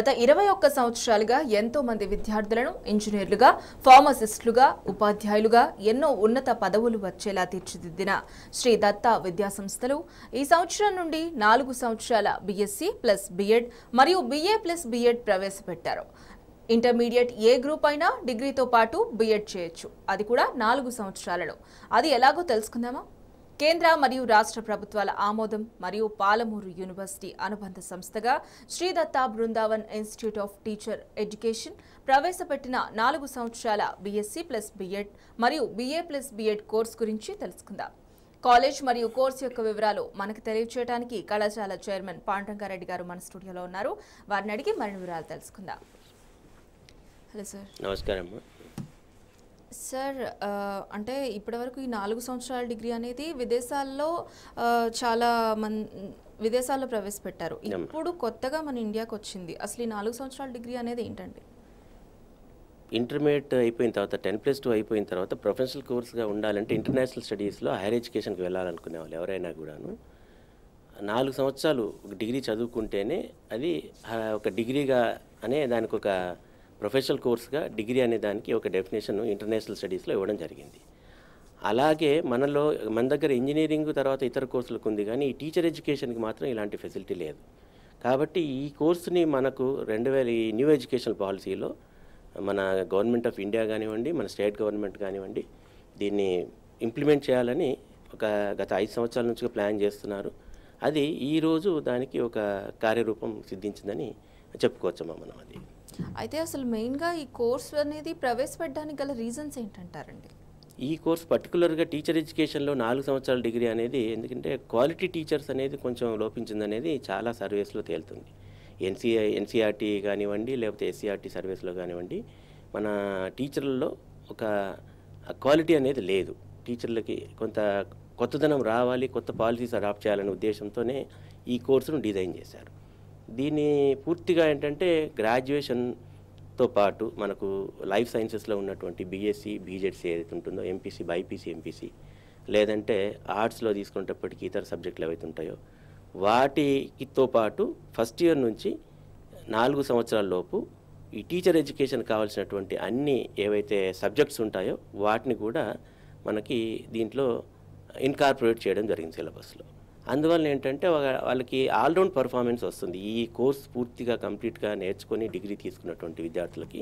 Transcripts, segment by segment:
గత ఇరవై ఒక్క సంవత్సరాలుగా ఎంతో మంది విద్యార్థులను ఇంజనీర్లుగా ఫార్మసిస్టులుగా ఉపాధ్యాయులుగా ఎన్నో ఉన్నత పదవులు వచ్చేలా తీర్చిదిద్దిన శ్రీ దత్త విద్యా సంస్థలు ఈ సంవత్సరం నుండి నాలుగు సంవత్సరాల బీఎస్సీ ప్లస్ బీఎడ్ మరియు బీఏ ప్లస్ బీఎడ్ ప్రవేశపెట్టారు ఇంటర్మీడియట్ ఏ గ్రూప్ అయినా డిగ్రీతో పాటు బీఎడ్ చేయొచ్చు అది కూడా నాలుగు సంవత్సరాలలో అది ఎలాగో తెలుసుకుందామా కేంద్ర మరియు రాష్ట్ర ప్రభుత్వాల ఆమోదం మరియు పాలమూరు యూనివర్సిటీ అనుబంధ సంస్థగా Sridatta Brindavan institute of teacher education ప్రవేశపెట్టిన నాలుగు సంవత్సరాల బీఎస్సీ ప్లస్ బీఎడ్ మరియు బీఏ ప్లస్ బీఎడ్ కోర్స్ గురించి తెలుసుకుందాం కాలేజ్ మరియు కోర్స్ యొక్క వివరాలు మనకు తెలియచేయడానికి కళాశాల చైర్మన్ పాండ్రంగారెడ్డి గారు మన స్టూడియోలో ఉన్నారు వారిని అడిగి మరిన్ని వివరాలు తెలుసుకుందాం హలో సార్ నమస్కారం అమ్మా సార్ ఆ, అంటే ఇప్పటివరకు ఈ నాలుగు సంవత్సరాల డిగ్రీ అనేది విదేశాల్లో ఆ, చాలా మన్ విదేశాల్లో ప్రవేశపెట్టారు ఇప్పుడు కొత్తగా మన ఇండియాకి వచ్చింది అసలు ఈ నాలుగు సంవత్సరాల డిగ్రీ అనేది ఏంటండి ఇంటర్మీడియట్ అయిపోయిన తర్వాత టెన్ ప్లస్ టూ అయిపోయిన తర్వాత ప్రొఫెషనల్ కోర్స్గా ఉండాలంటే ఇంటర్నేషనల్ స్టడీస్లో హైయర్ ఎడ్యుకేషన్కి వెళ్ళాలనుకునే వాళ్ళు ఎవరైనా కూడాను నాలుగు సంవత్సరాలు ఒక డిగ్రీ చదువుకుంటేనే అది ఆ, ఒక డిగ్రీగా అనే దానికి ఒక ప్రొఫెషనల్ కోర్స్గా డిగ్రీ అనే దానికి ఒక డెఫినేషన్ ఇంటర్నేషనల్ స్టడీస్లో ఇవ్వడం జరిగింది అలాగే మనలో మన దగ్గర ఇంజనీరింగ్ తర్వాత ఇతర కోర్సులకు ఉంది కానీ ఈ టీచర్ ఎడ్యుకేషన్కి మాత్రం ఇలాంటి ఫెసిలిటీ లేదు కాబట్టి ఈ కోర్సుని మనకు రెండు వేల ఈ న్యూ ఎడ్యుకేషన్ పాలసీలో మన గవర్నమెంట్ ఆఫ్ ఇండియా కానివ్వండి మన స్టేట్ గవర్నమెంట్ కానివ్వండి దీన్ని ఇంప్లిమెంట్ చేయాలని ఒక గత ఐదు సంవత్సరాల నుంచి ప్లాన్ చేస్తున్నారు అది ఈరోజు దానికి ఒక కార్యరూపం సిద్ధించిందని చెప్పుకోవచ్చమ్మా మనం అది అయితే అసలు మెయిన్గా ఈ కోర్స్ అనేది ప్రవేశపెట్టడానికి గల రీజన్స్ ఏంటంటారండి ఈ కోర్స్ పర్టికులర్గా టీచర్ ఎడ్యుకేషన్లో నాలుగు సంవత్సరాల డిగ్రీ అనేది ఎందుకంటే క్వాలిటీ టీచర్స్ అనేది కొంచెం లోపించిందనేది చాలా సర్వేస్లో తేలుతుంది ఎన్సీఐ ఎన్సీఆర్టీ కానివ్వండి లేకపోతే ఎస్సీఆర్టీ సర్వీస్లో కానివ్వండి మన టీచర్లలో ఒక క్వాలిటీ అనేది లేదు టీచర్లకి కొంత కొత్తదనం రావాలి కొత్త పాలసీస్ అడాప్ట్ చేయాలనే ఉద్దేశంతోనే ఈ కోర్సును డిజైన్ చేశారు దీన్ని పూర్తిగా ఏంటంటే గ్రాడ్యుయేషన్తో పాటు మనకు లైఫ్ సైన్సెస్లో ఉన్నటువంటి బీఎస్సీ బీజెడ్సీ ఏదైతే ఉంటుందో ఎంపీసీ బైపీసీ ఎంపీసీ లేదంటే ఆర్ట్స్లో తీసుకునేటప్పటికి ఇతర సబ్జెక్టులు ఏవైతే ఉంటాయో వాటితో పాటు ఫస్ట్ ఇయర్ నుంచి నాలుగు సంవత్సరాల లోపు ఈ టీచర్ ఎడ్యుకేషన్ కావాల్సినటువంటి అన్ని ఏవైతే సబ్జెక్ట్స్ ఉంటాయో వాటిని కూడా మనకి దీంట్లో ఇన్కార్పొరేట్ చేయడం జరిగింది సిలబస్లో అందువల్ల ఏంటంటే వా- వాళ్ళకి ఆల్రౌండ్ పర్ఫార్మెన్స్ వస్తుంది ఈ కోర్స్ పూర్తిగా కంప్లీట్గా నేర్చుకొని డిగ్రీ తీసుకున్నటువంటి విద్యార్థులకి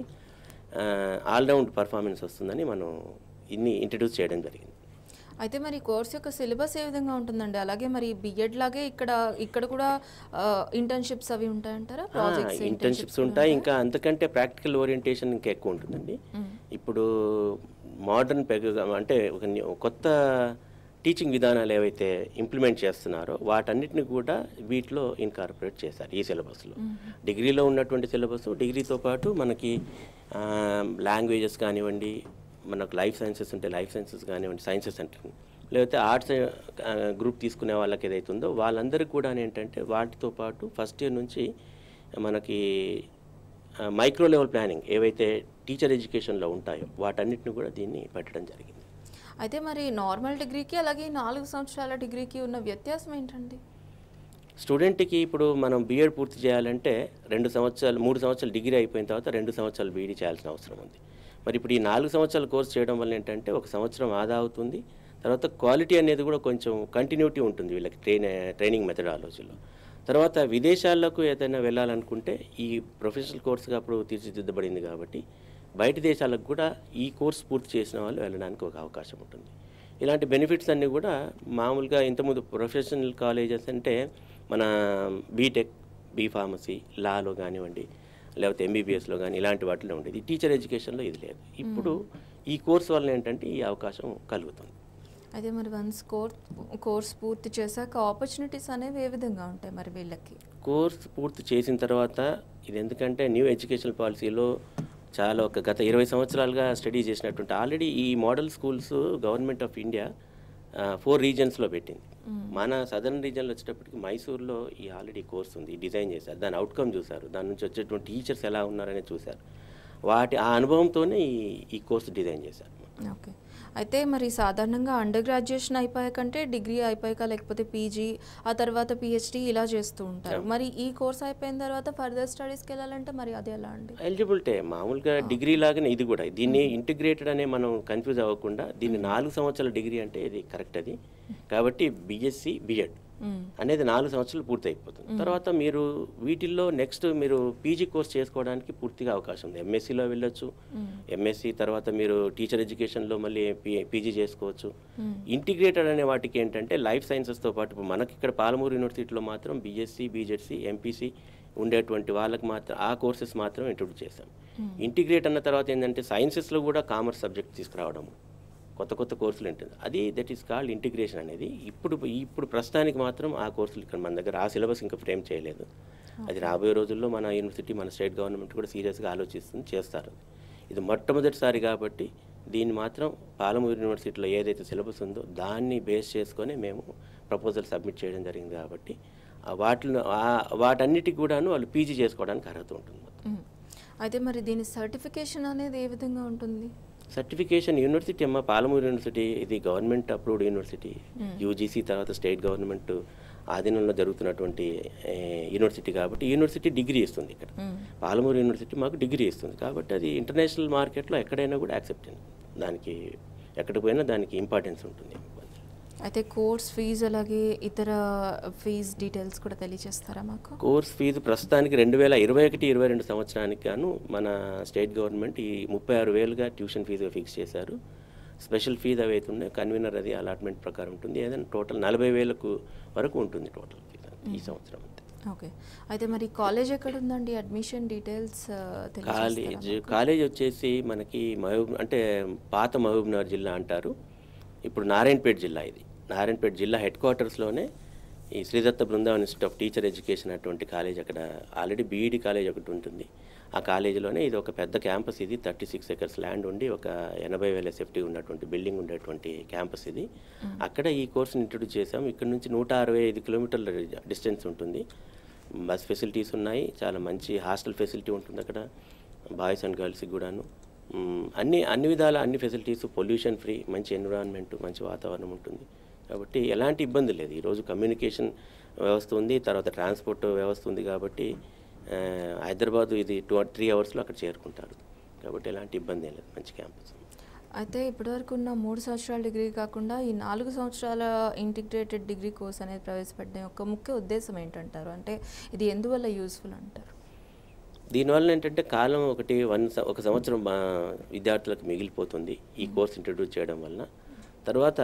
ఆల్రౌండ్ పర్ఫార్మెన్స్ వస్తుందని మనం ఇన్ని ఇంట్రడ్యూస్ చేయడం జరిగింది అయితే మరి కోర్స్ యొక్క సిలబస్ ఏ విధంగా ఉంటుందండి అలాగే మరి బిఎడ్ లాగే ఇక్కడ ఇక్కడ కూడా ఇంటర్న్షిప్స్ అవి ఉంటాయంటారా ప్రాజెక్ట్స్ ఇంటర్న్షిప్స్ ఉంటాయి ఇంకా అంతకంటే ప్రాక్టికల్ ఓరియంటేషన్ ఇంకా ఎక్కువ ఉంటుందండి ఇప్పుడు మోడర్న్ పెగ్ అంటే ఒక న్యూ- కొత్త టీచింగ్ విధానాలు ఏవైతే ఇంప్లిమెంట్ చేస్తున్నారో వాటన్నిటిని కూడా వీటిలో ఇన్కార్పొరేట్ చేశారు ఈ సిలబస్లో డిగ్రీలో ఉన్నటువంటి సిలబస్ డిగ్రీతో పాటు మనకి లాంగ్వేజెస్ కానివ్వండి మనకు లైఫ్ సైన్సెస్ ఉంటే లైఫ్ సైన్సెస్ కానివ్వండి సైన్సెస్ అంటే లేకపోతే ఆర్ట్స్ గ్రూప్ తీసుకునే వాళ్ళకి ఏదైతే ఉందో వాళ్ళందరికీ కూడా ఏంటంటే వాటితో పాటు ఫస్ట్ ఇయర్ నుంచి మనకి మైక్రో లెవెల్ ప్లానింగ్ ఏవైతే టీచర్ ఎడ్యుకేషన్లో ఉంటాయో వాటన్నిటిని కూడా దీన్ని పెట్టడం జరిగింది అయితే మరి నార్మల్ డిగ్రీకి అలాగే ఈ నాలుగు సంవత్సరాల డిగ్రీకి ఉన్న వ్యత్యాసం ఏంటండి స్టూడెంట్కి ఇప్పుడు మనం బీఎడ్ పూర్తి చేయాలంటే రెండు సంవత్సరాలు మూడు సంవత్సరాలు డిగ్రీ అయిపోయిన తర్వాత రెండు సంవత్సరాలు బీఈడీ చేయాల్సిన అవసరం ఉంది మరి ఇప్పుడు ఈ నాలుగు సంవత్సరాల కోర్స్ చేయడం వల్ల ఏంటంటే ఒక సంవత్సరం ఆదా అవుతుంది తర్వాత క్వాలిటీ అనేది కూడా కొంచెం కంటిన్యూటీ ఉంటుంది వీళ్ళకి ట్రైన్ ట్రైనింగ్ మెథడాలజీలో తర్వాత విదేశాలకు ఏదైనా వెళ్ళాలనుకుంటే ఈ ప్రొఫెషనల్ కోర్సుగా అప్పుడు తీర్చిదిద్దబడింది కాబట్టి బయట దేశాలకు కూడా ఈ కోర్స్ పూర్తి చేసిన వాళ్ళు వెళ్ళడానికి ఒక అవకాశం ఉంటుంది ఇలాంటి బెనిఫిట్స్ అన్నీ కూడా మామూలుగా ఇంతకుముందు ప్రొఫెషనల్ కాలేజెస్ అంటే మన బీటెక్ బీ ఫార్మసీ లాలో కానివ్వండి లేకపోతే ఎంబీబీఎస్లో కానీ ఇలాంటి వాటిలో ఉండేది ఈ టీచర్ ఎడ్యుకేషన్లో ఇది లేదు ఇప్పుడు ఈ కోర్స్ వల్ల ఏంటంటే ఈ అవకాశం కలుగుతుంది అయితే మరి వన్స్ కోర్స్ కోర్స్ పూర్తి చేశాక ఆపర్చునిటీస్ అనేవి ఏ విధంగా ఉంటాయి మరి వీళ్ళకి కోర్స్ పూర్తి చేసిన తర్వాత ఇది ఎందుకంటే న్యూ ఎడ్యుకేషన్ పాలసీలో చాలా ఒక గత ఇరవై సంవత్సరాలుగా స్టడీ చేసినటువంటి ఆల్రెడీ ఈ model schools government of India four రీజన్స్లో పెట్టింది మన సదర్న్ రీజన్లో వచ్చేటప్పటికి మైసూర్లో ఈ ఆల్రెడీ కోర్స్ ఉంది డిజైన్ చేశారు దాని అవుట్కమ్ చూశారు దాని నుంచి వచ్చేటువంటి టీచర్స్ ఎలా ఉన్నారని చూశారు వాటి ఆ అనుభవంతోనే ఈ ఈ కోర్సు డిజైన్ చేశారు ఓకే అయితే మరి సాధారణంగా అండర్ గ్రాడ్యుయేషన్ అయిపోయాకంటే డిగ్రీ అయిపోయాక లేకపోతే పీజీ ఆ తర్వాత పిహెచ్డి ఇలా చేస్తూ ఉంటారు మరి ఈ కోర్స్ అయిపోయిన తర్వాత ఫర్దర్ స్టడీస్కి వెళ్ళాలంటే మరి అది ఎలా అండి ఎలిజిబిలిటీ మామూలుగా డిగ్రీ లాగానే ఇది కూడా దీన్ని ఇంటిగ్రేటెడ్ అనే మనం కన్ఫ్యూజ్ అవ్వకుండా దీన్ని నాలుగు సంవత్సరాల డిగ్రీ అంటే ఇది కరెక్ట్ అది కాబట్టి బీఎస్సీ బిఎడ్ మ్మ్. అనేది నాలుగు సంవత్సరాలు పూర్తి అయిపోతుంది తర్వాత మీరు వీటిల్లో నెక్స్ట్ మీరు పీజీ కోర్స్ చేసుకోవడానికి పూర్తిగా అవకాశం ఉంది ఎంఎస్సీలో వెళ్ళొచ్చు ఎంఎస్సీ తర్వాత మీరు టీచర్ ఎడ్యుకేషన్లో మళ్ళీ పీజీ చేసుకోవచ్చు ఇంటిగ్రేటెడ్ అనే వాటికి ఏంటంటే లైఫ్ సైన్సెస్తో పాటు ఇప్పుడు మనకి ఇక్కడ పాలమూరు యూనివర్సిటీలో మాత్రం బీఎస్సీ బీజెడ్సీ ఎంపీసీ ఉండేటువంటి వాళ్ళకి మాత్రం ఆ కోర్సెస్ మాత్రం ఇంట్రొడ్యూస్ చేస్తాం ఇంటిగ్రేట్ అన్న తర్వాత ఏంటంటే సైన్సెస్లో కూడా కామర్స్ సబ్జెక్ట్ తీసుకురావడము కొత్త కొత్త కోర్సులు ఉంటుంది అది దట్ ఈస్ కాల్డ్ ఇంటిగ్రేషన్ అనేది ఇప్పుడు ఇప్పుడు ప్రస్తుతానికి మాత్రం ఆ కోర్సులు ఇక్కడ మన దగ్గర ఆ సిలబస్ ఇంకా ఫ్రేమ్ చేయలేదు అది రాబోయే రోజుల్లో మన యూనివర్సిటీ మన స్టేట్ గవర్నమెంట్ కూడా సీరియస్గా ఆలోచిస్తుంది చేస్తారు ఇది మొట్టమొదటిసారి కాబట్టి దీన్ని మాత్రం పాలమూరు యూనివర్సిటీలో ఏదైతే సిలబస్ ఉందో దాన్ని బేస్ చేసుకొని మేము ప్రపోజల్ సబ్మిట్ చేయడం జరిగింది కాబట్టి ఆ వాటిలో ఆ- వాటన్నిటికి కూడాను వాళ్ళు పీజీ చేసుకోవడానికి అర్హత ఉంటుంది మ్మ్. అయితే మరి దీని సర్టిఫికేషన్ అనేది ఏ విధంగా ఉంటుంది సర్టిఫికేషన్ యూనివర్సిటీ అమ్మ పాలమూరు యూనివర్సిటీ ఇది గవర్నమెంట్ అప్రూవ్డ్ యూనివర్సిటీ యూజీసీ తర్వాత స్టేట్ గవర్నమెంట్ ఆధీనంలో జరుగుతున్నటువంటి ఏ, యూనివర్సిటీ కాబట్టి యూనివర్సిటీ డిగ్రీ ఇస్తుంది ఇక్కడ పాలమూరు యూనివర్సిటీ మాకు డిగ్రీ ఇస్తుంది కాబట్టి అది ఇంటర్నేషనల్ మార్కెట్లో ఎక్కడైనా కూడా యాక్సెప్ట్ దానికి ఎక్కడికి పోయినా దానికి ఇంపార్టెన్స్ ఉంటుంది అయితే కోర్స్ ఫీజు అలాగే ఇతర ఫీజ్ డీటెయిల్స్ కూడా తెలియజేస్తారా మాకు కోర్స్ ఫీజు ప్రస్తుతానికి రెండు వేల ఇరవై ఒకటి ఇరవై రెండు సంవత్సరానికి గాను మన స్టేట్ గవర్నమెంట్ ఈ ముప్పై ఆరు వేలుగా ట్యూషన్ ఫీజుగా ఫిక్స్ చేశారు స్పెషల్ ఫీజు అవి అయితే ఉన్నాయి కన్వీనర్ అది అలాట్మెంట్ ప్రకారం ఉంటుంది ఏదైనా టోటల్ నలభై వేలకు వరకు ఉంటుంది టోటల్ ఫీజు ఈ సంవత్సరం అంతే ఓకే అయితే మరి కాలేజ్ ఎక్కడ ఉందండి అడ్మిషన్ డీటెయిల్స్ కాలేజ్ కాలేజ్ వచ్చేసి మనకి మహబూబ్ అంటే పాత మహబూబ్నగర్ జిల్లా అంటారు ఇప్పుడు నారాయణపేట జిల్లా ఇది నారాయణపేట జిల్లా హెడ్ క్వార్టర్స్లోనే ఈ Sridatta Brindavan institute of teacher education అటువంటి కాలేజ్ అక్కడ ఆల్రెడీ బీఈడి కాలేజ్ ఒకటి ఉంటుంది ఆ కాలేజీలోనే ఇది ఒక పెద్ద క్యాంపస్ ఇది థర్టీ సిక్స్ ఎకర్స్ ల్యాండ్ ఉండి ఒక ఎనభై వేల సేఫ్టీ ఉన్నటువంటి బిల్డింగ్ ఉండేటువంటి క్యాంపస్ ఇది అక్కడ ఈ కోర్సుని ఇంట్రొడ్యూస్ చేసాం ఇక్కడ నుంచి నూట అరవై ఐదు కిలోమీటర్ల డిస్టెన్స్ ఉంటుంది బస్ ఫెసిలిటీస్ ఉన్నాయి చాలా మంచి హాస్టల్ ఫెసిలిటీ ఉంటుంది అక్కడ బాయ్స్ అండ్ గర్ల్స్కి కూడాను మ్, అన్ని అన్ని విధాల అన్ని ఫెసిలిటీస్ పొల్యూషన్ ఫ్రీ మంచి ఎన్విరాన్మెంట్ మంచి వాతావరణం ఉంటుంది కాబట్టి ఎలాంటి ఇబ్బంది లేదు ఈరోజు కమ్యూనికేషన్ వ్యవస్థ ఉంది తర్వాత ట్రాన్స్పోర్ట్ వ్యవస్థ ఉంది కాబట్టి ఆ, హైదరాబాద్ ఇది టూ త్రీ అవర్స్లో అక్కడ చేరుకుంటారు కాబట్టి ఎలాంటి ఇబ్బంది ఏం లేదు మంచి క్యాంపస్ అయితే ఇప్పటివరకు ఉన్న మూడు సంవత్సరాల డిగ్రీ కాకుండా ఈ నాలుగు సంవత్సరాల ఇంటిగ్రేటెడ్ డిగ్రీ కోర్స్ అనేది ప్రవేశపెట్టడం యొక్క ముఖ్య ఉద్దేశం ఏంటంటారు అంటే ఇది ఎందువల్ల యూస్ఫుల్ అంటారు దీనివల్ల ఏంటంటే కాలం ఒకటి వన్ స- ఒక సంవత్సరం మా విద్యార్థులకు మిగిలిపోతుంది ఈ కోర్స్ ఇంట్రడ్యూస్ చేయడం వలన తర్వాత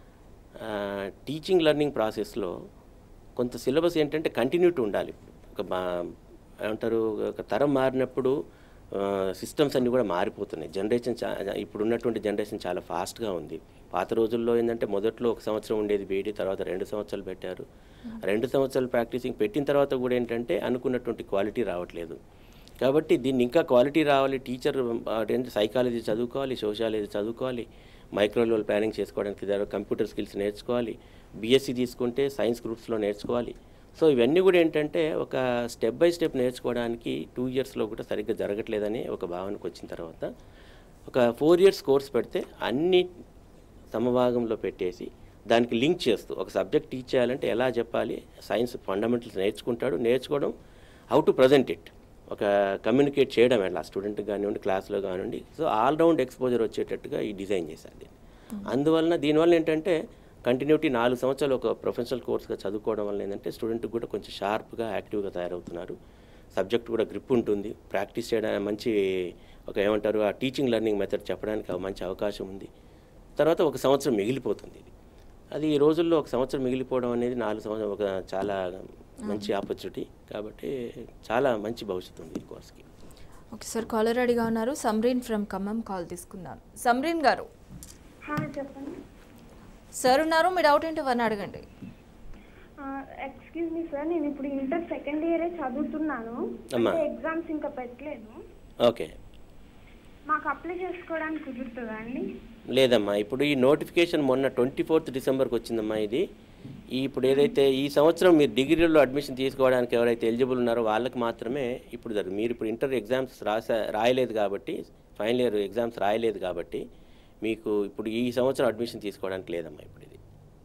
ఆ, టీచింగ్ లెర్నింగ్ ప్రాసెస్లో కొంత సిలబస్ ఏంటంటే కంటిన్యూటీ ఉండాలి ఒక మా ఏమంటారు ఒక తరం మారినప్పుడు సిస్టమ్స్ అన్నీ కూడా మారిపోతున్నాయి జనరేషన్ చా ఇప్పుడు ఉన్నటువంటి జనరేషన్ చాలా ఫాస్ట్గా ఉంది పాత రోజుల్లో ఏంటంటే మొదట్లో ఒక సంవత్సరం ఉండేది బీఈడి తర్వాత రెండు సంవత్సరాలు పెట్టారు రెండు సంవత్సరాలు ప్రాక్టీసింగ్ పెట్టిన తర్వాత కూడా ఏంటంటే అనుకున్నటువంటి క్వాలిటీ రావట్లేదు కాబట్టి దీన్ని ఇంకా క్వాలిటీ రావాలి టీచర్ అదేంటి సైకాలజీ చదువుకోవాలి సోషాలజీ చదువుకోవాలి మైక్రోలోల్ ప్లానింగ్ చేసుకోవడానికి ద్వారా కంప్యూటర్ స్కిల్స్ నేర్చుకోవాలి బీఎస్సీ తీసుకుంటే సైన్స్ గ్రూప్స్లో నేర్చుకోవాలి సో ఇవన్నీ కూడా ఏంటంటే ఒక స్టెప్ బై స్టెప్ నేర్చుకోవడానికి టూ ఇయర్స్లో కూడా సరిగ్గా జరగట్లేదని ఒక భావనకు వచ్చిన తర్వాత ఒక ఫోర్ ఇయర్స్ కోర్స్ పెడితే అన్ని సమభాగంలో పెట్టేసి దానికి లింక్ చేస్తూ ఒక సబ్జెక్ట్ టీచ్ చేయాలంటే ఎలా చెప్పాలి సైన్స్ ఫండమెంటల్స్ నేర్చుకుంటాడు నేర్చుకోవడం హౌ టు ప్రజెంట్ ఇట్ ఒక కమ్యూనికేట్ చేయడం ఎలా స్టూడెంట్ కానివ్వండి క్లాస్లో కానివ్వండి సో ఆల్రౌండ్ ఎక్స్పోజర్ వచ్చేటట్టుగా ఈ డిజైన్ చేశారు దీన్ని అందువలన దీనివల్ల ఏంటంటే కంటిన్యూటీ నాలుగు సంవత్సరాలు ఒక ప్రొఫెషనల్ కోర్స్గా చదువుకోవడం వల్ల ఏంటంటే స్టూడెంట్ కూడా కొంచెం షార్ప్గా యాక్టివ్గా తయారవుతున్నారు సబ్జెక్ట్ కూడా గ్రిప్ ఉంటుంది ప్రాక్టీస్ చేయడానికి మంచి ఒక ఏమంటారు ఆ టీచింగ్ లెర్నింగ్ మెథడ్ చెప్పడానికి ఒక మంచి అవకాశం ఉంది తర్వాత ఒక సంవత్సరం మిగిలిపోతుంది ఇది అది ఈ రోజుల్లో ఒక సంవత్సరం మిగిలిపోవడం అనేది నాలుగు సంవత్సరం ఒక చాలా మంచి ఆపర్చునిటీ కాబట్టి చాలా మంచి భవిష్యత్తు ఉంది ఈ కోర్స్కి ఓకే సార్ కాలర్ రెడీగా ఉన్నారు సమ్రీన్ ఫ్రమ్ ఖమ్మం కాల్ తీసుకుందాం సమ్రీన్ గారు హా, చెప్పండి సార్ ఉన్నారు మీ డౌట్ ఏంటో వారిని అడగండి ఎక్స్క్యూజ్ మీ సార్ నేను ఇప్పుడు ఇంటర్ సెకండ్ ఇయరే చదువుతున్నాను అమ్మా. అంటే ఎగ్జామ్స్ ఇంకా పెట్టలేదు ఓకే మాకు అప్లై చేసుకోవడానికి కుదురుతుందా అండి లేదమ్మా ఇప్పుడు ఈ నోటిఫికేషన్ మొన్న ట్వంటీ ఫోర్త్ డిసెంబర్కి వచ్చిందమ్మా ఇది ఈ ఇప్పుడు ఏదైతే ఈ సంవత్సరం మీరు డిగ్రీలో అడ్మిషన్ తీసుకోవడానికి ఎవరైతే ఎలిజిబుల్ ఉన్నారో వాళ్ళకి మాత్రమే ఇప్పుడు జరుగు మీరు ఇప్పుడు ఇంటర్ ఎగ్జామ్స్ రాసా రాయలేదు కాబట్టి ఫైనల్ ఇయర్ ఎగ్జామ్స్ రాయలేదు కాబట్టి మీకు ఇప్పుడు ఈ సంవత్సరం అడ్మిషన్ తీసుకోవడానికి లేదమ్మా ఇప్పుడు ఇది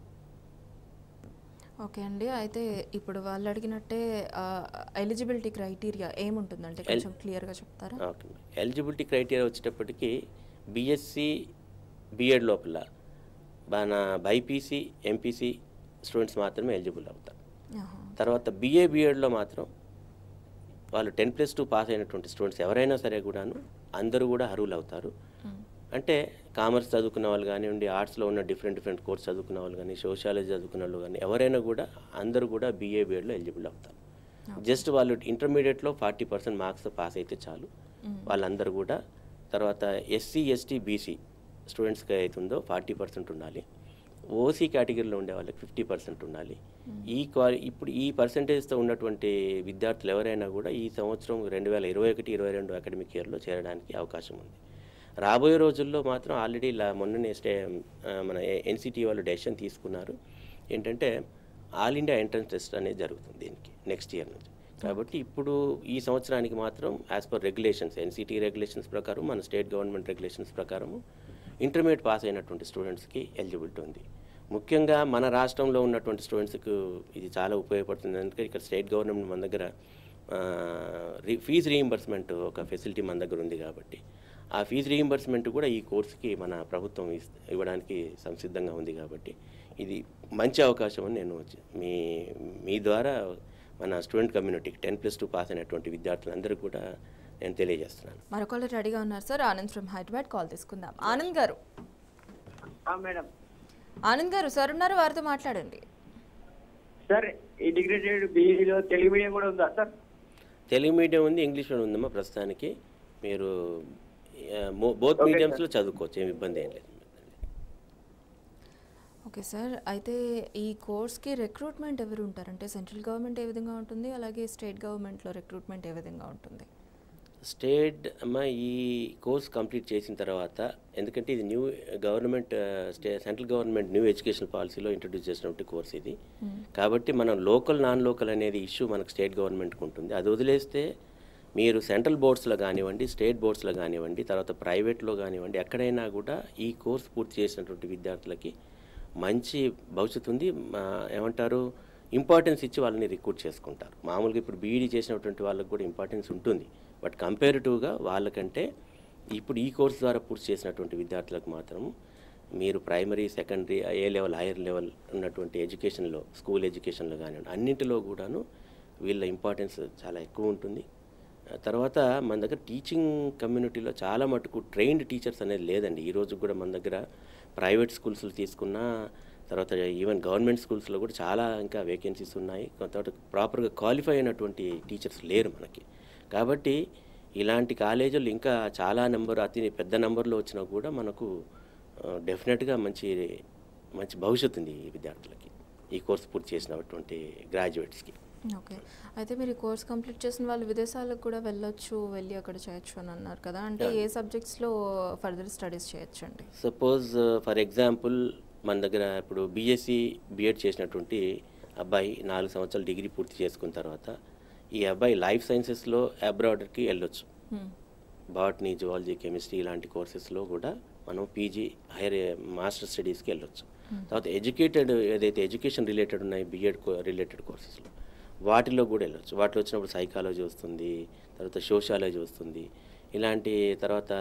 ఓకే అండి అయితే ఇప్పుడు వాళ్ళు అడిగినట్టే ఎలిజిబిలిటీ క్రైటీరియా ఏముంటుందంటే కొంచెం క్లియర్గా చెప్తారా ఓకే ఎలిజిబిలిటీ క్రైటీరియా వచ్చేటప్పటికి బీఎస్సీ బీఎడ్ లోపల మన బైపీసీ ఎంపీసీ స్టూడెంట్స్ మాత్రమే ఎలిజిబుల్ అవుతారు ఆహా. తర్వాత బీఏ బీఎడ్లో మాత్రం వాళ్ళు టెన్ ప్లస్ టూ పాస్ అయినటువంటి స్టూడెంట్స్ ఎవరైనా సరే కూడాను అందరూ కూడా అర్హులు అవుతారు అంటే కామర్స్ చదువుకున్న వాళ్ళు కానివ్వండి ఆర్ట్స్లో ఉన్న డిఫరెంట్ డిఫరెంట్ కోర్స్ చదువుకున్న వాళ్ళు కానీ సోషాలజీ చదువుకున్న వాళ్ళు కానీ ఎవరైనా కూడా అందరూ కూడా బీఏ బీఎడ్లో ఎలిజిబుల్ అవుతారు జస్ట్ వాళ్ళు ఇంటర్మీడియట్లో ఫార్టీ పర్సెంట్ మార్క్స్ పాస్ అయితే చాలు వాళ్ళందరూ కూడా తర్వాత ఎస్సీ ఎస్టీ బీసీ స్టూడెంట్స్కి అవుతుందో ఫార్టీ పర్సెంట్ ఉండాలి ఓసీ కేటగిరీలో ఉండే వాళ్ళకి ఫిఫ్టీ పర్సెంట్ ఉండాలి ఈ క్వాలి ఇప్పుడు ఈ పర్సంటేజ్తో ఉన్నటువంటి విద్యార్థులు ఎవరైనా కూడా ఈ సంవత్సరం రెండు వేల ఇరవై ఒకటి ఇరవై రెండు అకాడమిక్ ఇయర్లో చేరడానికి అవకాశం ఉంది రాబోయే రోజుల్లో మాత్రం ఆల్రెడీ ఇలా మొన్ననే స్టే ఆ, మన ఎన్సిటీ వాళ్ళు డెసిషన్ తీసుకున్నారు ఏంటంటే ఆల్ ఇండియా ఎంట్రన్స్ టెస్ట్ అనేది జరుగుతుంది దీనికి నెక్స్ట్ ఇయర్ నుంచి కాబట్టి ఇప్పుడు ఈ సంవత్సరానికి మాత్రం as per regulations NCTE regulations ప్రకారం మన స్టేట్ గవర్నమెంట్ రెగ్యులేషన్స్ ప్రకారము ఇంటర్మీడియట్ పాస్ అయినటువంటి స్టూడెంట్స్కి ఎలిజిబిలిటీ ఉంది ముఖ్యంగా మన రాష్ట్రంలో ఉన్నటువంటి స్టూడెంట్స్కి ఇది చాలా ఉపయోగపడుతుంది ఎందుకంటే ఇక్కడ స్టేట్ గవర్నమెంట్ మన దగ్గర ఫీజు రీయింబర్స్మెంట్ ఒక ఫెసిలిటీ మన దగ్గర ఉంది కాబట్టి ఆ ఫీజు రీయింబర్స్మెంట్ కూడా ఈ కోర్సుకి మన ప్రభుత్వం ఇస్- ఇవ్వడానికి సంసిద్ధంగా ఉంది కాబట్టి ఇది మంచి అవకాశం అని నేను వచ్చి- మీ మీ ద్వారా మన స్టూడెంట్ కమ్యూనిటీకి టెన్ ప్లస్ టూ పాస్ అయినటువంటి విద్యార్థులందరికీ కూడా నేను తెలియజేస్తున్నాను మరొకళ్ళు రెడీగా ఉన్నారు sir Anand from Hyderabad call తీసుకుందాం ఆనంద్ గారు మేడం ఆనంద్ గారు సార్ ఉన్నారు వారితో మాట్లాడండి సార్ ఇంటిగ్రేటెడ్ బీఈడీలో తెలుగు మీడియం కూడా ఉందా సార్ తెలుగు మీడియం ఉంది ఇంగ్లీష్ మీడియం ఉందమ్మా ప్రస్తుతానికి మీరు బోత్ Okay, మీడియంస్లో చదువుకోవచ్చు ఏమి ఇబ్బంది ఏం లేదు ఓకే సార్ అయితే ఈ కోర్స్కి రిక్రూట్మెంట్ ఎవరు ఉంటారు అంటే సెంట్రల్ గవర్నమెంట్ ఏ విధంగా ఉంటుంది అలాగే స్టేట్ గవర్నమెంట్లో రిక్రూట్మెంట్ ఏ విధంగా ఉంటుంది స్టేట్ అమ్మ ఈ కోర్స్ కంప్లీట్ చేసిన తర్వాత ఎందుకంటే ఇది new government stay central government new education పాలసీలో ఇంట్రడ్యూస్ చేసినటువంటి కోర్స్ ఇది కాబట్టి మనం లోకల్ నాన్ లోకల్ అనేది ఇష్యూ మనకు స్టేట్ గవర్నమెంట్కి ఉంటుంది అది వదిలేస్తే మీరు సెంట్రల్ బోర్డ్స్లో కానివ్వండి స్టేట్ బోర్డ్స్లో కానివ్వండి తర్వాత ప్రైవేట్లో కానివ్వండి ఎక్కడైనా కూడా ఈ కోర్స్ పూర్తి చేసినటువంటి విద్యార్థులకి మంచి భవిష్యత్తు ఉంది మా- ఏమంటారు ఇంపార్టెన్స్ ఇచ్చి వాళ్ళని రిక్రూట్ చేసుకుంటారు మామూలుగా ఇప్పుడు బీఈడీ చేసినటువంటి వాళ్ళకి కూడా ఇంపార్టెన్స్ ఉంటుంది బట్ కంపేరిటివ్గా వాళ్ళకంటే ఇప్పుడు ఈ కోర్స్ ద్వారా పూర్తి చేసినటువంటి విద్యార్థులకు మాత్రం మీరు ప్రైమరీ సెకండరీ ఏ లెవెల్ హైయర్ లెవెల్ ఉన్నటువంటి ఎడ్యుకేషన్లో స్కూల్ ఎడ్యుకేషన్లో కానివ్వండి అన్నింటిలో కూడాను వీళ్ళ ఇంపార్టెన్స్ చాలా ఎక్కువ ఉంటుంది ఆ తర్వాత మన దగ్గర టీచింగ్ కమ్యూనిటీలో చాలా మటుకు ట్రైన్డ్ టీచర్స్ అనేది లేదండి ఈ రోజు కూడా మన దగ్గర ప్రైవేట్ స్కూల్స్ తీసుకున్నా తర్వాత ఈవెన్ గవర్నమెంట్ స్కూల్స్లో కూడా చాలా ఇంకా వేకెన్సీస్ ఉన్నాయి తర్వాత ప్రాపర్గా క్వాలిఫై అయినటువంటి టీచర్స్ లేరు మనకి కాబట్టి ఇలాంటి కాలేజీలు ఇంకా చాలా నెంబర్ అతి పెద్ద నెంబర్లో వచ్చినా కూడా మనకు డెఫినెట్గా మంచి మంచి భవిష్యత్తు ఉంది ఈ విద్యార్థులకి ఈ కోర్స్ పూర్తి చేసినటువంటి గ్రాడ్యుయేట్స్కి ఓకే అయితే మీరు ఈ కోర్స్ కంప్లీట్ చేసిన వాళ్ళు విదేశాలకు కూడా వెళ్ళొచ్చు వెళ్ళి అక్కడ చేయొచ్చు అని అన్నారు కదా అంటే ఏ సబ్జెక్ట్స్లో ఫర్దర్ స్టడీస్ చేయొచ్చు అండి సపోజ్ ఫర్ ఎగ్జాంపుల్ మన దగ్గర ఇప్పుడు బీఎస్సీ బీఎడ్ చేసినటువంటి అబ్బాయి నాలుగు సంవత్సరాలు డిగ్రీ పూర్తి చేసుకున్న తర్వాత ఈ అబ్బాయి లైఫ్ సైన్సెస్లో అబ్రాడ్కి వెళ్ళొచ్చు బాటనీ జువాలజీ కెమిస్ట్రీ ఇలాంటి కోర్సెస్లో కూడా మనం పీజీ హైయర్ మాస్టర్ స్టడీస్కి వెళ్ళొచ్చు తర్వాత ఎడ్యుకేటెడ్ ఏదైతే ఎడ్యుకేషన్ రిలేటెడ్ ఉన్నాయి బీఎడ్ రిలేటెడ్ కోర్సెస్లో వాటిలో కూడా వెళ్ళొచ్చు వాటిలో వచ్చినప్పుడు సైకాలజీ వస్తుంది తర్వాత సోషాలజీ వస్తుంది ఇలాంటి తర్వాత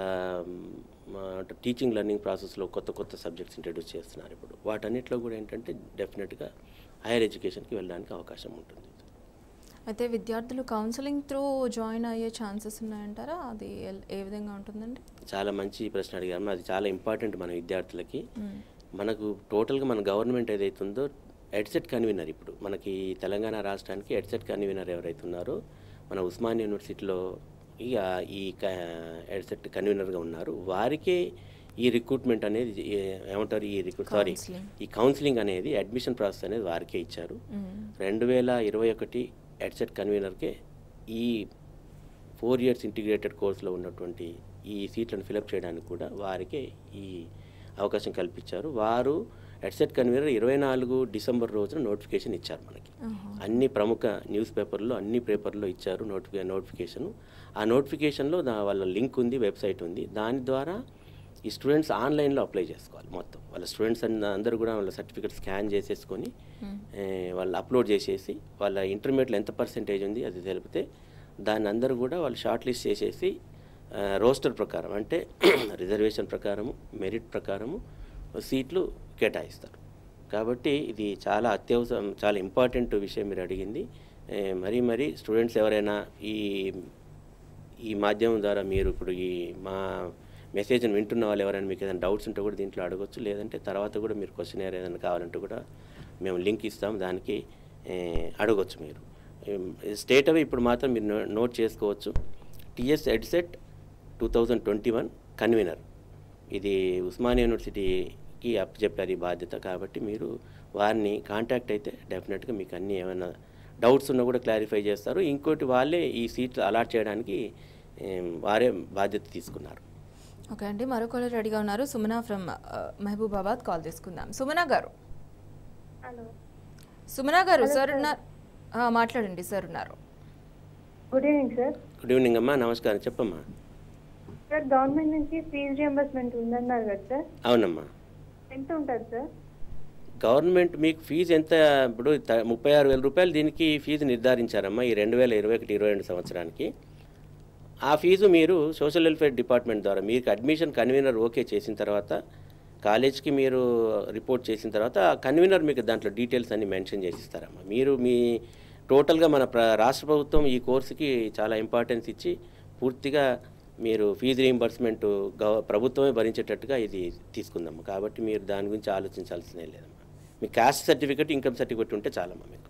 టీచింగ్ లెర్నింగ్ ప్రాసెస్లో కొత్త కొత్త సబ్జెక్ట్స్ ఇంట్రడ్యూస్ చేస్తున్నారు ఇప్పుడు వాటన్నిటిలో కూడా ఏంటంటే డెఫినెట్గా హైయర్ ఎడ్యుకేషన్కి వెళ్ళడానికి అవకాశం ఉంటుంది అయితే విద్యార్థులు కౌన్సిలింగ్ త్రూ జాయిన్ అయ్యే ఛాన్సెస్ ఉన్నాయంటారా అది ఎల్- ఏ విధంగా ఉంటుందండి చాలా మంచి ప్రశ్న అడిగారు అది చాలా ఇంపార్టెంట్ మన విద్యార్థులకి మనకు టోటల్గా మన గవర్నమెంట్ ఏదైతే ఉందో ఎడ్సెట్ కన్వీనర్ ఇప్పుడు మనకి తెలంగాణ రాష్ట్రానికి ఎడ్సెట్ కన్వీనర్ ఎవరైతే ఉన్నారో మన ఉస్మాన్ యూనివర్సిటీలో ఇక ఈ ఎడ్సెట్ కన్వీనర్గా ఉన్నారు వారికే ఈ రిక్రూట్మెంట్ అనేది ఏ- ఏమంటారు ఈ రిక్రూట్ సారీ Counseling. ఈ కౌన్సిలింగ్ అనేది అడ్మిషన్ ప్రాసెస్ అనేది వారికే ఇచ్చారు రెండు వేల ఇరవై ఒకటి ఎడ్సెట్ కన్వీనర్కే ఈ ఫోర్ ఇయర్స్ ఇంటిగ్రేటెడ్ కోర్సులో ఉన్నటువంటి ఈ సీట్లను ఫిలప్ చేయడానికి కూడా వారికి ఈ అవకాశం కల్పించారు వారు ఎడ్సెట్ కన్వీనర్ ఇరవై నాలుగు డిసెంబర్ రోజున నోటిఫికేషన్ ఇచ్చారు మనకి అన్ని ప్రముఖ న్యూస్ పేపర్లో అన్ని పేపర్లో ఇచ్చారు నోటిఫికే నోటిఫికేషన్ ఆ నోటిఫికేషన్లో దా వాళ్ళ లింక్ ఉంది వెబ్సైట్ ఉంది దాని ద్వారా ఈ స్టూడెంట్స్ ఆన్లైన్లో అప్లై చేసుకోవాలి మొత్తం వాళ్ళ స్టూడెంట్స్ అందరూ కూడా వాళ్ళ సర్టిఫికేట్ స్కాన్ చేసేసుకొని ఏ, వాళ్ళు అప్లోడ్ చేసేసి వాళ్ళ ఇంటర్మీడియట్లో ఎంత పర్సెంటేజ్ ఉంది అది తెలిపితే దాన్ని అందరూ కూడా వాళ్ళు షార్ట్ లిస్ట్ చేసేసి రోస్టర్ ప్రకారం అంటే రిజర్వేషన్ ప్రకారము మెరిట్ ప్రకారము సీట్లు కేటాయిస్తారు కాబట్టి ఇది చాలా అత్యవసరం చాలా ఇంపార్టెంట్ విషయం మీరు అడిగింది ఏ, మరీ మరీ స్టూడెంట్స్ ఎవరైనా ఈ ఈ మాధ్యమం ద్వారా మీరు ఇప్పుడు ఈ మా మెసేజ్ని వింటున్న వాళ్ళు ఎవరైనా మీకు ఏదైనా డౌట్స్ ఉంటే కూడా దీంట్లో అడగొచ్చు లేదంటే తర్వాత కూడా మీరు క్వశ్చన్ ఏదైనా కావాలంటే కూడా మేము లింక్ ఇస్తాం దానికి ఏ, అడగొచ్చు మీరు స్టేట్ అవి ఇప్పుడు మాత్రం మీరు నో- నోట్ చేసుకోవచ్చు TS EdCET two thousand twenty one convenor ఇది ఉస్మానియా యూనివర్సిటీకి అప్పచెప్పారు ఈ బాధ్యత కాబట్టి మీరు వారిని కాంటాక్ట్ అయితే డెఫినెట్గా మీకు అన్నీ ఏమైనా డౌట్స్ ఉన్నా కూడా క్లారిఫై చేస్తారు ఇంకోటి వాళ్ళే ఈ సీట్లు అలాట్ చేయడానికి ఏం, వారే బాధ్యత తీసుకున్నారు ఓకే అండి మరో కాలర్ రెడీగా ఉన్నారు సుమన ఫ్రమ్ మహబూబాబాద్ కాల్ తీసుకుందాం సుమన గారు హలో సుమన గారు సార్ ఉన్నారు ఆ, మాట్లాడండి సార్ ఉన్నారు good evening sir good evening అమ్మా నమస్కారం చెప్పమ్మా సార్ గవర్నమెంట్ నుంచి ఫీజు రియంబర్స్మెంట్ ఉందన్నారు కదా సార్ అవునమ్మా ఎంత ఉంటుంది సార్ గవర్నమెంట్ మీకు ఫీజు ఎంత ఇప్పుడు త- ముప్పై ఆరు వేల రూపాయలు దీనికి ఫీజు నిర్ధారించారమ్మా ఈ రెండు వేల ఇరవై ఒకటి ఇరవై రెండు సంవత్సరానికి ఆ ఫీజు మీరు సోషల్ వెల్ఫేర్ డిపార్ట్మెంట్ ద్వారా మీకు అడ్మిషన్ కన్వీనర్ ఓకే చేసిన తర్వాత కాలేజ్కి మీరు రిపోర్ట్ చేసిన తర్వాత ఆ కన్వీనర్ మీకు దాంట్లో డీటెయిల్స్ అన్ని మెన్షన్ చేసి ఇస్తారమ్మా మీరు మీ టోటల్గా మన ప్ర రాష్ట్ర ప్రభుత్వం ఈ కోర్సుకి చాలా ఇంపార్టెన్స్ ఇచ్చి పూర్తిగా మీరు ఫీజు రీయింబర్స్మెంట్ గవ ప్రభుత్వమే భరించేటట్టుగా ఇది తీసుకుందాము కాబట్టి మీరు దాని గురించి ఆలోచించాల్సిందే లేదమ్మా మీ క్యాస్ట్ సర్టిఫికేట్ ఇన్కమ్ సర్టిఫికేట్ ఉంటే చాలమ్మా మీకు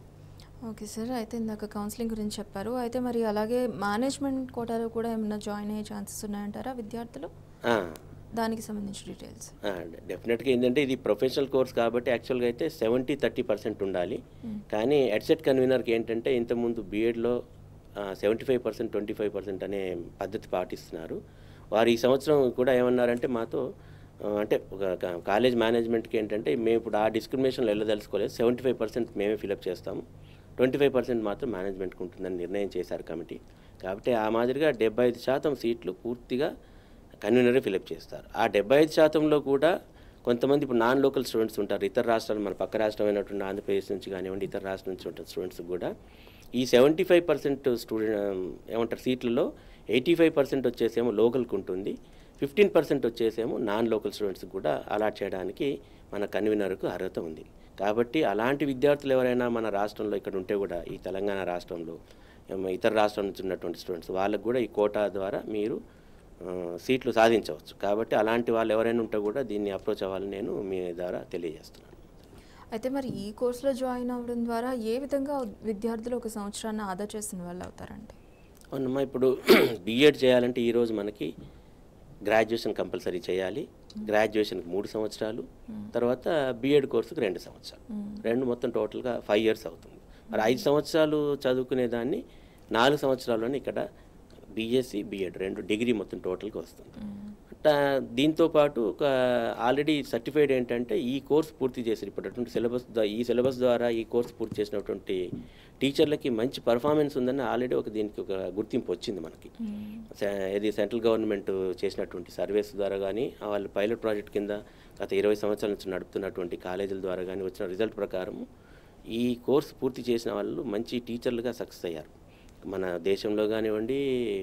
ఓకే సార్ అయితే ఇందాక కౌన్సిలింగ్ గురించి చెప్పారు అయితే మరి అలాగే మేనేజ్మెంట్ కోటాలో కూడా ఏమైనా జాయిన్ అయ్యే ఛాన్సెస్ ఉన్నాయంటారా విద్యార్థులు ఆ, దానికి సంబంధించిన డీటెయిల్స్ ఆ, డెఫినెట్గా ఏంటంటే ఇది ప్రొఫెషనల్ కోర్స్ కాబట్టి యాక్చువల్గా అయితే సెవెంటీ థర్టీ పర్సెంట్ ఉండాలి కానీ ఎడ్సెట్ కన్వీనర్కి ఏంటంటే ఇంతకుముందు బీఎడ్లో seventy five percent twenty five percent అనే పద్ధతి పాటిస్తున్నారు వారు ఈ సంవత్సరం కూడా ఏమన్నారంటే మాతో ఆ, అంటే ఒక కా- కాలేజ్ మేనేజ్మెంట్కి ఏంటంటే మేము ఇప్పుడు ఆ డిస్క్రిమినేషన్లో వెళ్ళదలుచుకోలేదు సెవెంటీ ఫైవ్ పర్సెంట్ మేమే ఫిలప్ చేస్తాము ట్వంటీ ఫైవ్ పర్సెంట్ మాత్రం మేనేజ్మెంట్కి ఉంటుందని నిర్ణయం చేశారు కమిటీ కాబట్టి ఆ మాదిరిగా డెబ్బై ఐదు శాతం సీట్లు పూర్తిగా కన్వీనరే ఫిలప్ చేస్తారు ఆ డెబ్బై ఐదు శాతంలో కూడా కొంతమంది ఇప్పుడు నాన్ లోకల్ స్టూడెంట్స్ ఉంటారు ఇతర రాష్ట్రాలు మన పక్క రాష్ట్రం అయినటువంటి ఆంధ్రప్రదేశ్ నుంచి కానివ్వండి ఇతర రాష్ట్రం నుంచి ఉంటారు స్టూడెంట్స్ కూడా ఈ సెవెంటీ ఫైవ్ పర్సెంట్ స్టూడెంట్ ఏమంటారు సీట్లలో ఎయిటీ ఫైవ్ పర్సెంట్ వచ్చేసేమో లోకల్కి ఉంటుంది ఫిఫ్టీన్ పర్సెంట్ వచ్చేసేమో నాన్ లోకల్ స్టూడెంట్స్కి కూడా అలాట్ చేయడానికి మన కన్వీనర్కు అర్హత ఉంది కాబట్టి అలాంటి విద్యార్థులు ఎవరైనా మన రాష్ట్రంలో ఇక్కడ ఉంటే కూడా ఈ తెలంగాణ రాష్ట్రంలో ఏమో ఇతర రాష్ట్రం నుంచి ఉన్నటువంటి స్టూడెంట్స్ వాళ్ళకు కూడా ఈ కోటా ద్వారా మీరు ఆ, సీట్లు సాధించవచ్చు కాబట్టి అలాంటి వాళ్ళు ఎవరైనా ఉంటే కూడా దీన్ని అప్రోచ్ అవ్వాలని నేను మీ ద్వారా తెలియజేస్తున్నాను అయితే మరి ఈ కోర్సులో జాయిన్ అవ్వడం ద్వారా ఏ విధంగా విద్యార్థులు ఒక సంవత్సరాన్ని ఆదా చేసిన వాళ్ళు అవుతారండి అవునమ్మా ఇప్పుడు బీఎడ్ చేయాలంటే ఈరోజు మనకి గ్రాడ్యుయేషన్ కంపల్సరీ చేయాలి గ్రాడ్యుయేషన్కి మూడు సంవత్సరాలు తర్వాత బీఎడ్ కోర్సుకి రెండు సంవత్సరాలు రెండు మొత్తం టోటల్గా ఫైవ్ ఇయర్స్ అవుతుంది మరి ఐదు సంవత్సరాలు చదువుకునే దాన్ని నాలుగు సంవత్సరాల్లోనే ఇక్కడ బీఎస్సీ బీఎడ్ రెండు డిగ్రీ మొత్తం టోటల్గా వస్తుంది ట- దీంతో పాటు ఒక ఆల్రెడీ సర్టిఫైడ్ ఏంటంటే ఈ కోర్స్ పూర్తి చేసి ఇప్పుడు సిలబస్ ఈ సిలబస్ ద్వారా ఈ కోర్స్ పూర్తి చేసినటువంటి టీచర్లకి మంచి పర్ఫార్మెన్స్ ఉందని ఆల్రెడీ ఒక దీనికి ఒక గుర్తింపు వచ్చింది మనకి స- ఇది సెంట్రల్ గవర్నమెంట్ చేసినటువంటి సర్వేస్ ద్వారా కానీ వాళ్ళు పైలట్ ప్రాజెక్ట్ కింద గత ఇరవై సంవత్సరాల నుంచి నడుపుతున్నటువంటి కాలేజీల ద్వారా కానీ వచ్చిన రిజల్ట్ ప్రకారం ఈ కోర్స్ పూర్తి చేసిన వాళ్ళు మంచి టీచర్లుగా సక్సెస్ అయ్యారు మన దేశంలో కానివ్వండి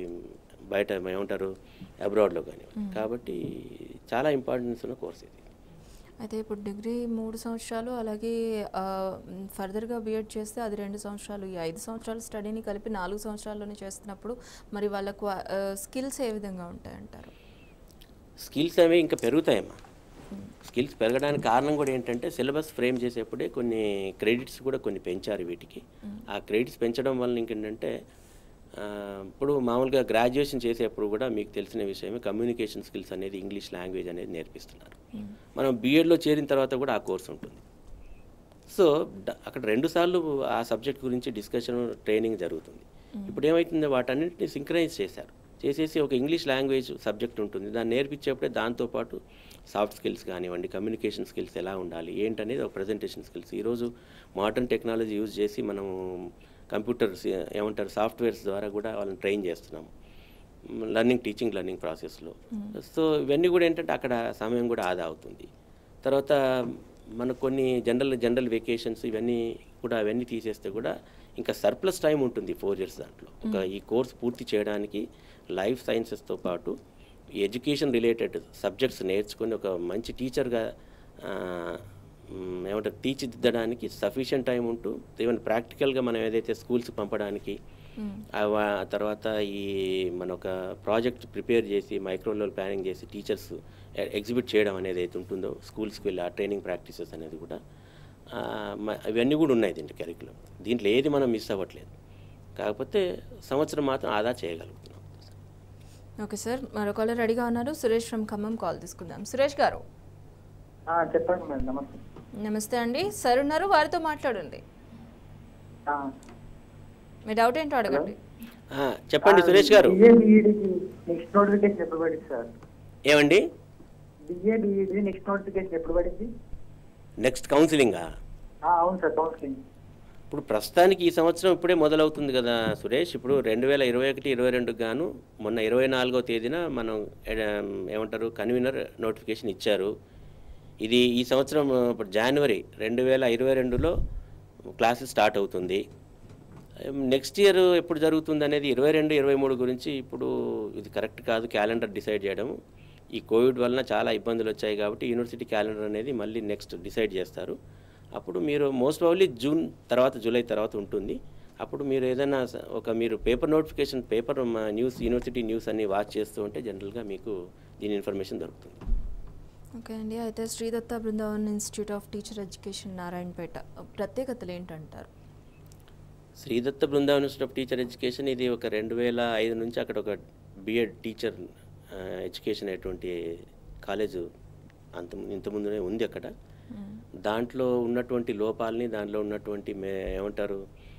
బయట ఏమంటారు అబ్రాడ్లో కానివ్వండి కాబట్టి చాలా ఇంపార్టెన్స్ ఉన్న కోర్స్ ఇది అయితే ఇప్పుడు డిగ్రీ మూడు సంవత్సరాలు అలాగే ఆ, మ్, ఫర్దర్గా బీఎడ్ చేస్తే అది రెండు సంవత్సరాలు ఈ ఐదు సంవత్సరాల స్టడీని కలిపి నాలుగు సంవత్సరాల్లోనే చేస్తున్నప్పుడు మరి వాళ్ళకు ఆ, స్కిల్స్ ఏ విధంగా ఉంటాయంటారు స్కిల్స్ అనేవి ఇంకా పెరుగుతాయమ్మా స్కిల్స్ పెరగడానికి కారణం కూడా ఏంటంటే సిలబస్ ఫ్రేమ్ చేసేప్పుడే కొన్ని క్రెడిట్స్ కూడా కొన్ని పెంచారు వీటికి ఆ క్రెడిట్స్ పెంచడం వల్ల ఇంకేంటంటే ఆ, ఇప్పుడు మామూలుగా గ్రాడ్యుయేషన్ చేసేప్పుడు కూడా మీకు తెలిసిన విషయమే కమ్యూనికేషన్ స్కిల్స్ అనేది ఇంగ్లీష్ లాంగ్వేజ్ అనేది నేర్పిస్తున్నారు మనం బీఎడ్లో చేరిన తర్వాత కూడా ఆ కోర్స్ ఉంటుంది సో డ- అక్కడ రెండు సార్లు ఆ సబ్జెక్ట్ గురించి డిస్కషన్ ట్రైనింగ్ జరుగుతుంది ఇప్పుడు ఏమవుతుంది వాటన్నింటిని సింక్రనైజ్ చేశారు చేసేసి ఒక ఇంగ్లీష్ లాంగ్వేజ్ సబ్జెక్ట్ ఉంటుంది దాన్ని నేర్పించేప్పుడే దాంతోపాటు సాఫ్ట్ స్కిల్స్ కానివ్వండి కమ్యూనికేషన్ స్కిల్స్ ఎలా ఉండాలి ఏంటనేది ఒక ప్రజెంటేషన్ స్కిల్స్ ఈరోజు మోడర్న్ టెక్నాలజీ యూజ్ చేసి మనం కంప్యూటర్స్ ఏమంటారు సాఫ్ట్వేర్స్ ద్వారా కూడా వాళ్ళని ట్రైన్ చేస్తున్నాము లర్నింగ్ టీచింగ్ లర్నింగ్ ప్రాసెస్లో సో ఇవన్నీ కూడా ఏంటంటే అక్కడ సమయం కూడా ఆదా అవుతుంది తర్వాత మనకు కొన్ని జనరల్ జనరల్ వెకేషన్స్ ఇవన్నీ కూడా అవన్నీ తీసేస్తే కూడా ఇంకా సర్ప్లస్ టైం ఉంటుంది ఫోర్ ఇయర్స్ దాంట్లో ఒక ఈ కోర్స్ పూర్తి చేయడానికి లైఫ్ సైన్సెస్తో పాటు ఈ ఎడ్యుకేషన్ రిలేటెడ్ సబ్జెక్ట్స్ నేర్చుకొని ఒక మంచి టీచర్గా ఏమంటారు తీర్చిదిద్దడానికి సఫిషియంట్ టైం ఉంటూ ఈవెన్ ప్రాక్టికల్గా మనం ఏదైతే స్కూల్స్ పంపడానికి ఆ వా- తర్వాత ఈ మన ఒక ప్రాజెక్ట్ ప్రిపేర్ చేసి మైక్రో లెవెల్ ప్లానింగ్ చేసి టీచర్స్ ఎగ్జిబిట్ చేయడం అనేది అయితే ఉంటుందో స్కూల్స్కి వెళ్ళి ఆ ట్రైనింగ్ ప్రాక్టీసెస్ అనేది కూడా ఆ, మ- ఇవన్నీ కూడా ఉన్నాయి దీంట్లో కరికులం దీంట్లో ఏది మనం మిస్ అవ్వట్లేదు కాకపోతే సంవత్సరం మాత్రం ఆదా చేయగలుగుతున్నాం ఓకే సార్ మరో కాలర్ రెడీగా ఉన్నారు సురేష్ ఫ్రమ్ ఖమ్మం కాల్ తీసుకుందాం సురేష్ గారు ఆ, చెప్పండి మేడం నమస్తే నమస్తే అండి సార్ ఉన్నారు వారితో మాట్లాడండి ఆ, మీ డౌట్ ఏంటో అడగండి ఆ, చెప్పండి సురేష్ గారు బిఏ బీఈడికి నెక్స్ట్ నోటిఫికేషన్ ఎప్పుడు పడింది సార్ ఏమండి బిఏ బీఈడి నెక్స్ట్ నోటిఫికేషన్ ఎప్పుడు పడింది నెక్స్ట్ కౌన్సిలింగా ఆ, అవును సార్ కౌన్సిలింగ్ ఇప్పుడు ప్రస్తుతానికి ఈ సంవత్సరం ఇప్పుడే మొదలవుతుంది కదా సురేష్ ఇప్పుడు రెండు వేల ఇరవై ఒకటి ఇరవై రెండుకి గాను మొన్న ఇరవై నాలుగో తేదీన మనం ఎడ- ఏమంటారు కన్వీనర్ నోటిఫికేషన్ ఇచ్చారు ఇది ఈ సంవత్సరం ఇప్పుడు జనవరి రెండు వేల ఇరవై రెండులో క్లాసెస్ స్టార్ట్ అవుతుంది నెక్స్ట్ ఇయర్ ఎప్పుడు జరుగుతుంది అనేది ఇరవై రెండు ఇరవై మూడు గురించి ఇప్పుడు ఇది కరెక్ట్ కాదు క్యాలెండర్ డిసైడ్ చేయడం ఈ కోవిడ్ వలన చాలా ఇబ్బందులు వచ్చాయి కాబట్టి యూనివర్సిటీ క్యాలెండర్ అనేది మళ్ళీ నెక్స్ట్ డిసైడ్ చేస్తారు అప్పుడు మీరు మోస్ట్ ప్రాబ్లీ జూన్ తర్వాత జూలై తర్వాత ఉంటుంది అప్పుడు మీరు ఏదైనా స- ఒక మీరు paper notification paper news university news అన్ని వాచ్ చేస్తూ ఉంటే జనరల్గా మీకు దీని ఇన్ఫర్మేషన్ దొరుకుతుంది ఓకే అండి అయితే Sridatta Brindavan institute of teacher education Narayanpet ప్రత్యేకతలు ఏంటంటారు Sridatta Brindavan institute of teacher education ఇది ఒక రెండు వేల ఐదు నుంచి అక్కడ ఒక బిఎడ్ టీచర్ ఆ, ఎడ్యుకేషన్ అటువంటి కాలేజు అంత ఇంతకుముందునే ఉంది అక్కడ దాంట్లో ఉన్నటువంటి లోపాలని దాంట్లో ఉన్నటువంటి మే ఏమంటారు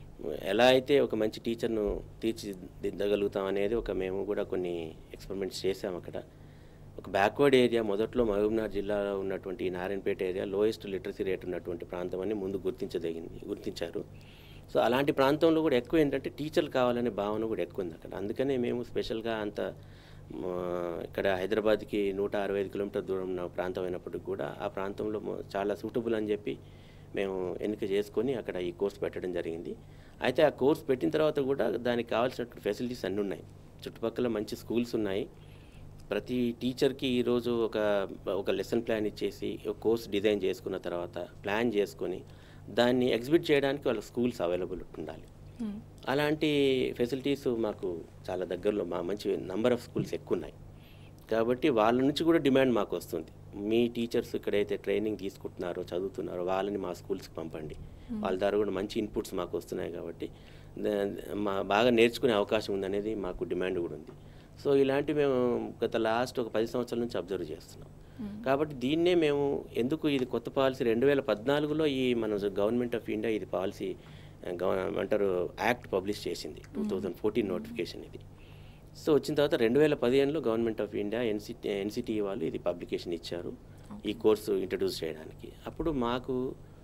ఎలా అయితే ఒక మంచి టీచర్ను తీర్చిదిద్దగలుగుతాం అనేది ఒక మేము కూడా కొన్ని ఎక్స్పెరిమెంట్స్ చేసాం అక్కడ ఒక బ్యాక్వర్డ్ ఏరియా మొదట్లో మహబూబ్నగర్ జిల్లాలో ఉన్నటువంటి ఈ Narayanpet area lowest literacy rate ఉన్నటువంటి ప్రాంతం అని ముందు గుర్తించదగింది గుర్తించారు సో అలాంటి ప్రాంతంలో కూడా ఎక్కువ ఏంటంటే టీచర్లు కావాలనే భావన కూడా ఎక్కువ ఉంది అక్కడ అందుకనే మేము స్పెషల్గా అంత మ, ఇక్కడ హైదరాబాద్కి నూట అరవై ఐదు కిలోమీటర్ దూరం ఉన్న ప్రాంతం అయినప్పటికీ కూడా ఆ ప్రాంతంలో మొ- చాలా సూటబుల్ అని చెప్పి మేము ఎన్నిక చేసుకొని అక్కడ ఈ కోర్స్ పెట్టడం జరిగింది అయితే ఆ కోర్స్ పెట్టిన తర్వాత కూడా దానికి కావాల్సినటువంటి ఫెసిలిటీస్ అన్నీ ఉన్నాయి చుట్టుపక్కల మంచి స్కూల్స్ ఉన్నాయి ప్రతి టీచర్కి ఈరోజు ఒక ఒక లెసన్ ప్లాన్ ఇచ్చేసి ఒక కోర్స్ డిజైన్ చేసుకున్న తర్వాత ప్లాన్ చేసుకొని దాన్ని ఎగ్జిబిట్ చేయడానికి వాళ్ళ స్కూల్స్ అవైలబుల్ ఉండాలి అలాంటి ఫెసిలిటీస్ మాకు చాలా దగ్గరలో మా మంచి నంబర్ ఆఫ్ స్కూల్స్ ఎక్కువ ఉన్నాయి కాబట్టి వాళ్ళ నుంచి కూడా డిమాండ్ మాకు వస్తుంది మీ టీచర్స్ ఇక్కడైతే ట్రైనింగ్ తీసుకుంటున్నారో చదువుతున్నారో వాళ్ళని మా స్కూల్స్కి పంపండి వాళ్ళ ద్వారా కూడా మంచి ఇన్పుట్స్ మాకు వస్తున్నాయి కాబట్టి ద- మా బాగా నేర్చుకునే అవకాశం ఉందనేది మాకు డిమాండ్ కూడా ఉంది సో ఇలాంటి మేము గత లాస్ట్ ఒక పది సంవత్సరాల నుంచి అబ్జర్వ్ చేస్తున్నాం కాబట్టి దీన్నే మేము ఎందుకు ఇది కొత్త పాలసీ రెండు వేల పద్నాలుగులో ఈ మన గవర్నమెంట్ ఆఫ్ ఇండియా ఇది పాలసీ అంటారు యాక్ట్ పబ్లిష్ చేసింది టూ థౌజండ్ ఫోర్టీన్ నోటిఫికేషన్ ఇది సో వచ్చిన తర్వాత రెండు వేల పదిహేనులో government of India NC NCT వాళ్ళు ఇది పబ్లికేషన్ ఇచ్చారు ఈ కోర్సు ఇంట్రడ్యూస్ చేయడానికి అప్పుడు మాకు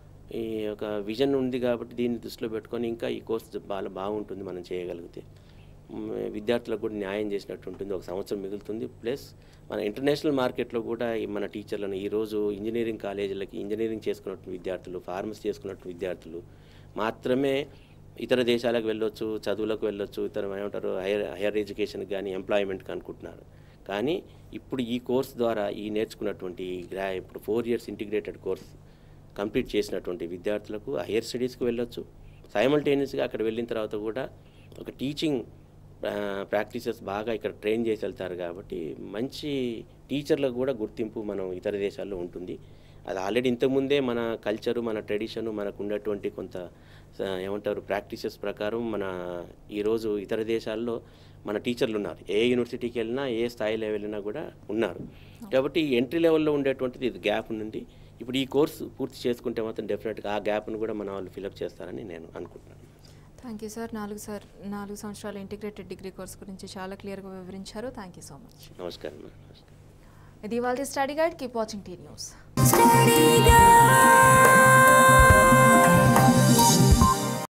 ఈ ఒక విజన్ ఉంది కాబట్టి దీన్ని దృష్టిలో పెట్టుకొని ఇంకా ఈ కోర్సు చాలా బాగుంటుంది మనం చేయగలిగితే మ్, విద్యార్థులకు కూడా న్యాయం చేసినట్టు ఉంటుంది ఒక సంవత్సరం మిగులుతుంది ప్లస్ మన ఇంటర్నేషనల్ మార్కెట్లో కూడా ఈ మన టీచర్లను ఈరోజు ఇంజనీరింగ్ కాలేజీలకి ఇంజనీరింగ్ చేసుకున్నట్టు విద్యార్థులు ఫార్మసీ చేసుకున్నట్టు విద్యార్థులు మాత్రమే ఇతర దేశాలకు వెళ్ళొచ్చు చదువులకు వెళ్ళొచ్చు ఇతర ఏమంటారు హైయర్ హైయర్ ఎడ్యుకేషన్కి కానీ ఎంప్లాయ్మెంట్కి అనుకుంటున్నారు కానీ ఇప్పుడు ఈ కోర్స్ ద్వారా ఈ నేర్చుకున్నటువంటి ఈ గ్రా ఇప్పుడు four years integrated course complete చేసినటువంటి విద్యార్థులకు హైయర్ స్టడీస్కి వెళ్ళొచ్చు సైమల్టేనియస్గా అక్కడ వెళ్ళిన తర్వాత కూడా ఒక టీచింగ్ ప్రాక్టీసెస్ బాగా ఇక్కడ ట్రైన్ చేసి వెళ్తారు కాబట్టి మంచి టీచర్లకు కూడా గుర్తింపు మనం ఇతర దేశాల్లో ఉంటుంది అది ఆల్రెడీ ఇంతకుముందే మన కల్చరు మన ట్రెడిషను మనకు ఉన్నటువంటి కొంత స- ఏమంటారు ప్రాక్టీసెస్ ప్రకారం మన ఈరోజు ఇతర దేశాల్లో మన టీచర్లు ఉన్నారు ఏ యూనివర్సిటీకి వెళ్ళినా ఏ స్థాయిలో వెళ్ళినా కూడా ఉన్నారు కాబట్టి ఎంట్రీ లెవెల్లో ఉండేటువంటిది ఇది గ్యాప్ ఉంది ఇప్పుడు ఈ కోర్సు పూర్తి చేసుకుంటే మాత్రం డెఫినెట్గా ఆ గ్యాప్ను కూడా మన వాళ్ళు ఫిలప్ చేస్తారని నేను అనుకుంటున్నాను థ్యాంక్ యూ సార్ నాలుగు సార్ నాలుగు సంవత్సరాల ఇంటిగ్రేటెడ్ డిగ్రీ కోర్స్ గురించి చాలా క్లియర్గా వివరించారు థ్యాంక్ యూ సో మచ్ నమస్కారం నమస్కారం ఇది వాళ్ళ study guide keep watching T news Study Guide.